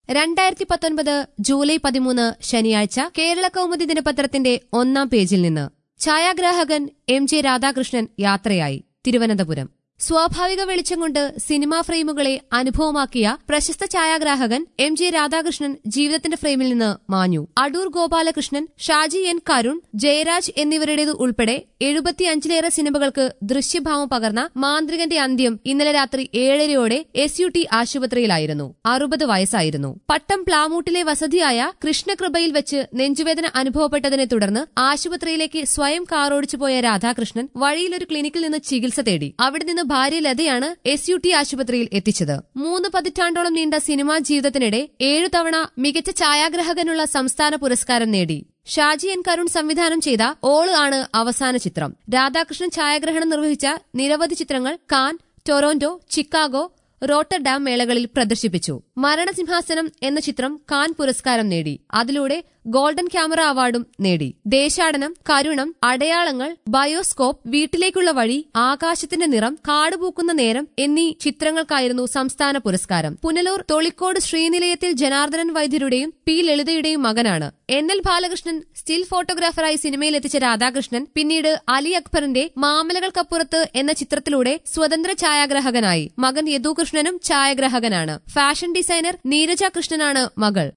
രണ്ടായിരത്തി പത്തൊൻപത് ജൂലൈ പതിമൂന്ന് ശനിയാഴ്ച കേരള കൗമുദി ദിനപത്രത്തിന്റെ ഒന്നാം പേജിൽ നിന്ന് ഛായാഗ്രാഹകൻ എം ജെ രാധാകൃഷ്ണൻ യാത്രയായി തിരുവനന്തപുരം സ്വാഭാവിക വെളിച്ചം കൊണ്ട് സിനിമാ ഫ്രെയിമുകളെ അനുഭവമാക്കിയ പ്രശസ്ത ഛായാഗ്രാഹകൻ എം ജെ രാധാകൃഷ്ണൻ ജീവിതത്തിന്റെ ഫ്രെയിമിൽ നിന്ന് മാഞ്ഞു അടൂർ ഗോപാലകൃഷ്ണൻ ഷാജി എൻ കരുൺ ജയരാജ് എന്നിവരുടേത് ഉൾപ്പെടെ എഴുപത്തിയഞ്ചിലേറെ സിനിമകൾക്ക് ദൃശ്യഭാവം പകർന്ന മാന്ത്രികന്റെ അന്ത്യം ഇന്നലെ രാത്രി ഏഴരയോടെ എസ് യു ടി ആശുപത്രിയിലായിരുന്നു അറുപത് വയസ്സായിരുന്നു പട്ടം പ്ലാമൂട്ടിലെ വസതിയായ കൃഷ്ണകൃപയിൽ വെച്ച് നെഞ്ചുവേദന അനുഭവപ്പെട്ടതിനെ തുടർന്ന് ആശുപത്രിയിലേക്ക് സ്വയം കാറോടിച്ചു പോയ രാധാകൃഷ്ണൻ വഴിയിൽ ഒരു ക്ലിനിക്കിൽ നിന്ന് ചികിത്സ തേടി അവിടെ നിന്ന് ഭാര്യ ലതയാണ് എസ് യു ടി ആശുപത്രിയിൽ എത്തിച്ചത് മൂന്ന് പതിറ്റാണ്ടോളം നീണ്ട സിനിമാ ജീവിതത്തിനിടെ ഏഴു തവണ മികച്ച ഛായാഗ്രാഹകനുള്ള സംസ്ഥാന പുരസ്കാരം നേടി ഷാജി എൻ കരുൺ സംവിധാനം ചെയ്ത ഓള് ആണ് അവസാന ചിത്രം രാധാകൃഷ്ണൻ ഛായാഗ്രഹണം നിർവഹിച്ച നിരവധി ചിത്രങ്ങൾ കാൻ ടൊറോന്റോ ചിക്കാഗോ റോട്ടർഡാം മേളകളിൽ പ്രദർശിപ്പിച്ചു മരണസിംഹാസനം എന്ന ചിത്രം കാൻ പുരസ്കാരം നേടി അതിലൂടെ ഗോൾഡൻ ക്യാമറ അവാർഡും നേടി ദേശാടനം കരുണം അടയാളങ്ങൾ ബയോസ്കോപ്പ് വീട്ടിലേക്കുള്ള വഴി ആകാശത്തിന്റെ നിറം കാടുപൂക്കുന്ന നേരം എന്നീ ചിത്രങ്ങൾക്കായിരുന്നു സംസ്ഥാന പുരസ്കാരം പുനലൂർ തൊളിക്കോട് ശ്രീനിലയത്തിൽ ജനാർദ്ദനൻ വൈദ്യരുടെയും പി ലളിതയുടെയും മകനാണ് എൻ എൽ ബാലകൃഷ്ണൻ സ്റ്റിൽ ഫോട്ടോഗ്രാഫറായി സിനിമയിൽ എത്തിച്ച രാധാകൃഷ്ണൻ പിന്നീട് അലി അക്ബറിന്റെ മാമലകൾക്കപ്പുറത്ത് എന്ന ചിത്രത്തിലൂടെ സ്വതന്ത്ര ഛായാഗ്രാഹകനായി മകൻ യദുകൃഷ്ണനും ഛായാഗ്രാഹകനാണ് ഫാഷൻ ഡിസൈനർ നീരജ കൃഷ്ണനാണ് മകൾ